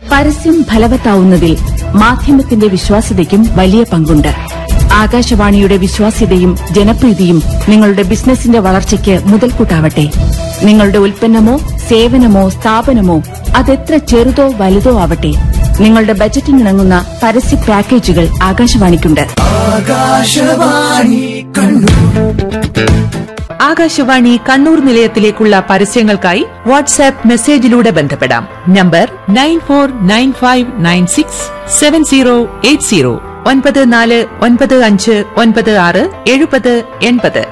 പരസ്യം ഫലവത്താവുന്നതിൽ മാധ്യമത്തിന്റെ വിശ്വാസ്യതയ്ക്കും വലിയ പങ്കുണ്ട് ആകാശവാണിയുടെ വിശ്വാസ്യതയും ജനപ്രീതിയും നിങ്ങളുടെ ബിസിനസിന്റെ വളർച്ചയ്ക്ക് മുതൽക്കൂട്ടാവട്ടെ നിങ്ങളുടെ ഉൽപ്പന്നമോ സേവനമോ സ്ഥാപനമോ അതെത്ര ചെറുതോ വലുതോ ആവട്ടെ നിങ്ങളുടെ ബജറ്റിനിണങ്ങുന്ന പരസ്യ പാക്കേജുകൾ ആകാശവാണിക്കുണ്ട് ആകാശവാണി കണ്ണൂർ നിലയത്തിലേക്കുള്ള പരസ്യങ്ങൾക്കായി വാട്സാപ്പ് മെസ്സേജിലൂടെ ബന്ധപ്പെടാം number nine four nine five nine six seven zero eight zero ഒൻപത് നാല് ഒൻപത് അഞ്ച് ഒൻപത് ആറ് എഴുപത് എൺപത്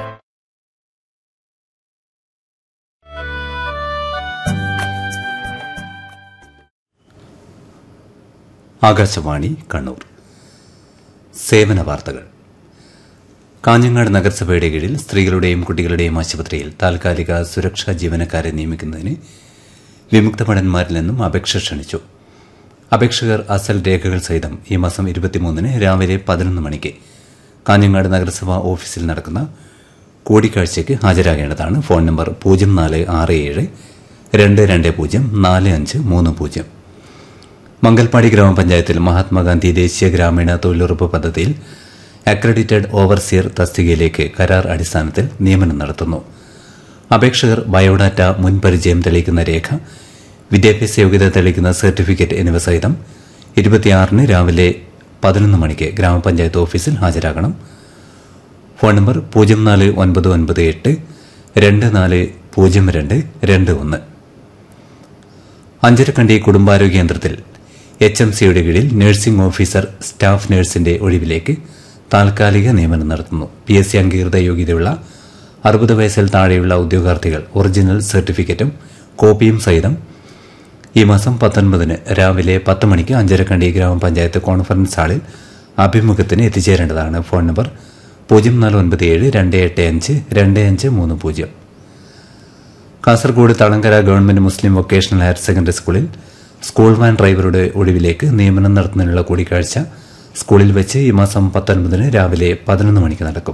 ആകാശവാണി കണ്ണൂർ സേവന വാർത്തകൾ കാഞ്ഞങ്ങാട് നഗരസഭയുടെ കീഴിൽ സ്ത്രീകളുടെയും കുട്ടികളുടെയും ആശുപത്രിയിൽ താൽക്കാലിക സുരക്ഷാ ജീവനക്കാരെ നിയമിക്കുന്നതിന് വിമുക്ത ഭടന്മാരിൽ നിന്നും അപേക്ഷ ക്ഷണിച്ചു അപേക്ഷകർ അസൽ രേഖകൾ സഹിതം ഈ മാസം ഇരുപത്തിമൂന്നിന് രാവിലെ പതിനൊന്ന് മണിക്ക് കാഞ്ഞങ്ങാട് നഗരസഭാ ഓഫീസിൽ നടക്കുന്ന കൂടിക്കാഴ്ചയ്ക്ക് ഹാജരാകേണ്ടതാണ് ഫോൺ നമ്പർ പൂജ്യം നാല് ആറ് ഏഴ് രണ്ട് രണ്ട് പൂജ്യം നാല് അഞ്ച് മൂന്ന് പൂജ്യം മംഗൽപാടി ഗ്രാമപഞ്ചായത്തിൽ മഹാത്മാഗാന്ധി ദേശീയ ഗ്രാമീണ തൊഴിലുറപ്പ് പദ്ധതിയിൽ അക്രഡിറ്റഡ് ഓവർസിയർ തസ്തികയിലേക്ക് കരാർ അടിസ്ഥാനത്തിൽ നിയമനം നടത്തുന്നു അപേക്ഷകർ ബയോഡാറ്റ മുൻപരിചയം തെളിയിക്കുന്ന രേഖ വിദ്യാഭ്യാസ യോഗ്യത തെളിയിക്കുന്ന സർട്ടിഫിക്കറ്റ് എന്നിവ സഹിതം ഇരുപത്തിയാറിന് രാവിലെ പതിനൊന്ന് മണിക്ക് ഗ്രാമപഞ്ചായത്ത് ഓഫീസിൽ ഹാജരാകണം ഫോൺ നമ്പർ പൂജ്യം നാല് ഒൻപത് ഒൻപത് എട്ട് രണ്ട് നാല് പൂജ്യം രണ്ട് രണ്ട് ഒന്ന് അഞ്ചരക്കണ്ടി കുടുംബാരോഗ്യ കേന്ദ്രത്തിൽ എച്ച് എം സിയുടെ കീഴിൽ നഴ്സിംഗ് ഓഫീസർ സ്റ്റാഫ് നഴ്സിന്റെ ഒഴിവിലേക്ക് താൽക്കാലിക നിയമനം നടത്തുന്നു പി എസ് സി അംഗീകൃത യോഗ്യതയുള്ള അറുപത് വയസ്സിൽ താഴെയുള്ള ഉദ്യോഗാർത്ഥികൾ ഒറിജിനൽ സർട്ടിഫിക്കറ്റും കോപ്പിയും സഹിതം ഈ മാസം പത്തൊൻപതിന് രാവിലെ പത്ത് മണിക്ക് അഞ്ചരക്കണ്ടി ഗ്രാമപഞ്ചായത്ത് കോൺഫറൻസ് ഹാളിൽ അഭിമുഖത്തിന് എത്തിച്ചേരേണ്ടതാണ് ഫോൺ നമ്പർ പൂജ്യം നാല് ഒൻപത് ഏഴ് രണ്ട് എട്ട് അഞ്ച് രണ്ട് അഞ്ച് മൂന്ന് പൂജ്യം Kasaragod Thalangara government Muslim vocational higher secondary സ്കൂളിൽ സ്കൂൾ വാൻ ഡ്രൈവറുടെ ഒഴിവിലേക്ക് നിയമനം നടത്തുന്നതിനുള്ള കൂടിക്കാഴ്ച സ്കൂളിൽ വെച്ച് ഈ മാസം പത്തൊൻപതിന് രാവിലെ പതിനൊന്ന് മണിക്ക് നടക്കും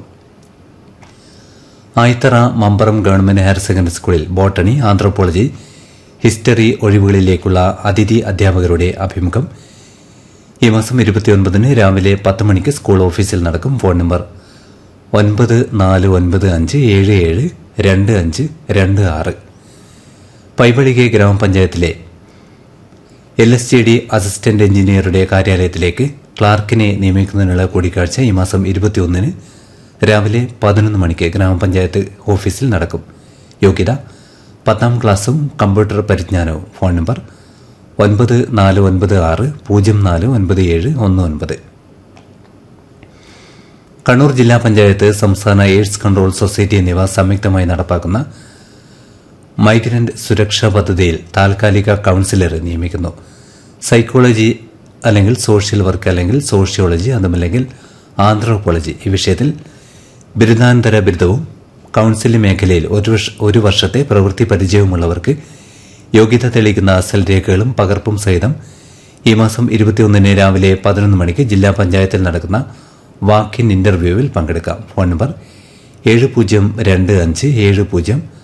Ayithara Mambaram government higher secondary സ്കൂളിൽ ബോട്ടണി ആന്ത്രോപോളജി ഹിസ്റ്ററി ഒഴിവുകളിലേക്കുള്ള അതിഥി അധ്യാപകരുടെ അഭിമുഖം ഈ മാസം ഇരുപത്തിയൊൻപതിന് രാവിലെ പത്ത് മണിക്ക് സ്കൂൾ ഓഫീസിൽ നടക്കും ഫോൺ നമ്പർ ഒൻപത് നാല് ഒൻപത് അഞ്ച് ഏഴ് ഏഴ് രണ്ട് അഞ്ച് രണ്ട് ആറ് പൈവഴികെ ഗ്രാമപഞ്ചായത്തിലെ L S G D assistant engineer കാര്യാലയത്തിലേക്ക് ക്ലാർക്കിനെ നിയമിക്കുന്നതിനുള്ള കൂടിക്കാഴ്ച ഈ മാസം ഇരുപത്തിയൊന്നിന് രാവിലെ പതിനൊന്ന് മണിക്ക് ഗ്രാമപഞ്ചായത്ത് ഓഫീസിൽ നടക്കും യോഗ്യത പത്താം ക്ലാസ്സും കമ്പ്യൂട്ടർ പരിജ്ഞാനവും ഫോൺ നമ്പർ ഒൻപത് നാല് ഒൻപത് ആറ് പൂജ്യം നാല് ഒൻപത് ഏഴ് ഒന്ന് ഒൻപത് കണ്ണൂർ ജില്ലാ പഞ്ചായത്ത് സംസ്ഥാന എയ്ഡ്സ് കൺട്രോൾ സൊസൈറ്റി എന്നിവ സംയുക്തമായി നടപ്പാക്കുന്ന മൈഗ്രന്റ് സുരക്ഷാ പദ്ധതിയിൽ താൽക്കാലിക കൌൺസിലറെ നിയമിക്കുന്നു സൈക്കോളജി അല്ലെങ്കിൽ സോഷ്യൽ വർക്ക് അല്ലെങ്കിൽ സോഷ്യോളജി അതുമല്ലെങ്കിൽ ആന്ത്രോപോളജി ഈ വിഷയത്തിൽ ബിരുദാനന്തര ബിരുദവും കൌൺസിലിംഗ് മേഖലയിൽ ഒരു വർഷ- ഒരു വർഷത്തെ പ്രവൃത്തി പരിചയവുമുള്ളവർക്ക് യോഗ്യത തെളിയിക്കുന്ന അസൽ രേഖകളും പകർപ്പും സഹിതം ഈ മാസം ഇരുപത്തിയൊന്നിന് രാവിലെ പതിനൊന്ന് മണിക്ക് ജില്ലാ പഞ്ചായത്തിൽ നടക്കുന്ന വാക്ക് ഇൻ ഇന്റർവ്യൂവിൽ പങ്കെടുക്കാം ഫോൺ നമ്പർ ഏഴ് പൂജ്യം രണ്ട് അഞ്ച് ഏഴ് പൂജ്യം